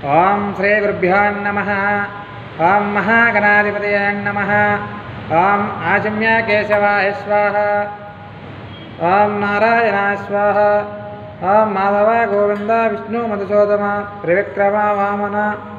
ఓం శ్రీ గురుభ్యో నమ ఓం మహాగణాధిపతయ నమ ఓం ఆచమ్య కేశవాయ స్వాహ ఓం నారాయణ స్వాహ ఓం మాధవ గోవింద విష్ణు మధుసూదమ త్రివిక్రమ వామన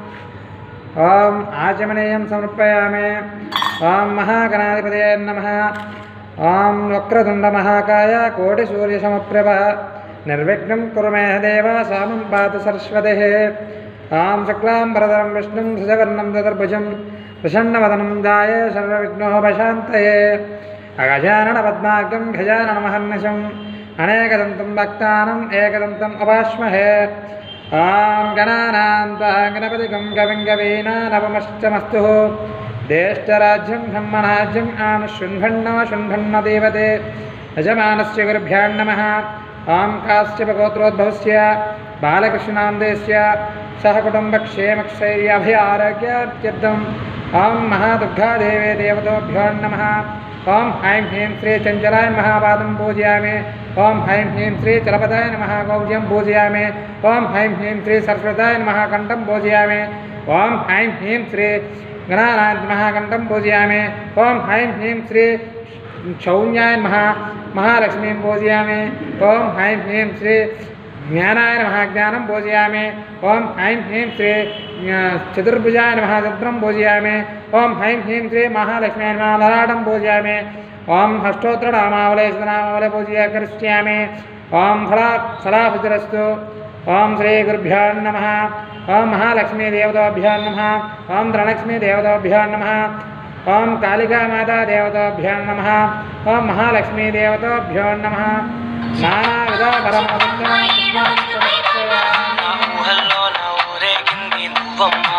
ఓం ఆచమనీయం సమర్పయామి ఓం మహాగణాధిపతయ నమ ఓం వక్రతుండ మహాకాయ కోటి సూర్య సమప్రభ నిర్విఘ్నం కురు మే దేవ సామం పాతు సరస్వతి ఓం శుక్లాం వరదరం విష్ణుం శశవర్ణం చతుర్భుజం ప్రసన్నవదనం జాయ సర్వవిఘ్నోపశాంతయే అగజానన పద్మార్గం గజాననమహర్నిశం అనేకదంతం భక్తానం ఏకదంతం అపాశ్మహే ఆం గణానాం త్వా గణపతికం కవిం కవీనానవమశ్చమస్తు దేష్టరాజ్యం బ్రహ్మరాజ్యం ఆన శృण्भण्ण శృण्भण्ण దేవతే యజమానస్య గురుభ్యాం నమః ఆం కాశ్యపగోత్రోద్భవస్య బాలకృష్ణాందేస్య సహ కుటుంబక్షేమక్షైర్యభయ ఆరోగ్యార్థం ఓం మహాదుర్గాదేవే దేవతోభ్యో నమః ఓం ఐం హ్రీం శ్రీ చంచలాయ మహాపాదం పూజయామి ఓం ఐం హ్రీం శ్రీ చలపదాయ నమః గౌజ్యం పూజయామి ఓం ఐం హ్రీం శ్రీ సరస్వతాయ నమః కంఠం పూజయామి ఓం ఐం హ్రీం శ్రీ గణానాథ మహాకంఠం పూజయామి ఓం ఐం హ్రీం శ్రీ శౌన్యాయ మహా మహాలక్ష్మీం పూజయామి ఓం ఐం హ్రీం శ్రీ జ్ఞానాయ మహాజ్ఞానం పూజయామి ఓం ఐం హ్రీం శ్రీ ఆ, చతుర్భుజాయ మహాచత్రం పూజయామి ఓం ఐం హ్రీం శ్రీ మహాలక్ష్మీ లలాటం పూజయామి ఓం అష్టోత్తరనామావళే నామావళే పూజయ కరిష్యామి ఓం ఫలా ఫలాభుజరస్తు ఓం శ్రీ గురుభ్యో నమ ఓం మహాలక్ష్మీ దేవతాభ్యో నమ ఓం ధనలక్ష్మీ దేవతాభ్యో నమ ఓం కాళికామాతా దేవతాభ్యో నమ ఓం మహాలక్ష్మీ దేవతాభ్యో నమ నానావిధ పరమ ఊహల్లో నా ఊరేగింది నువ్వమ్మ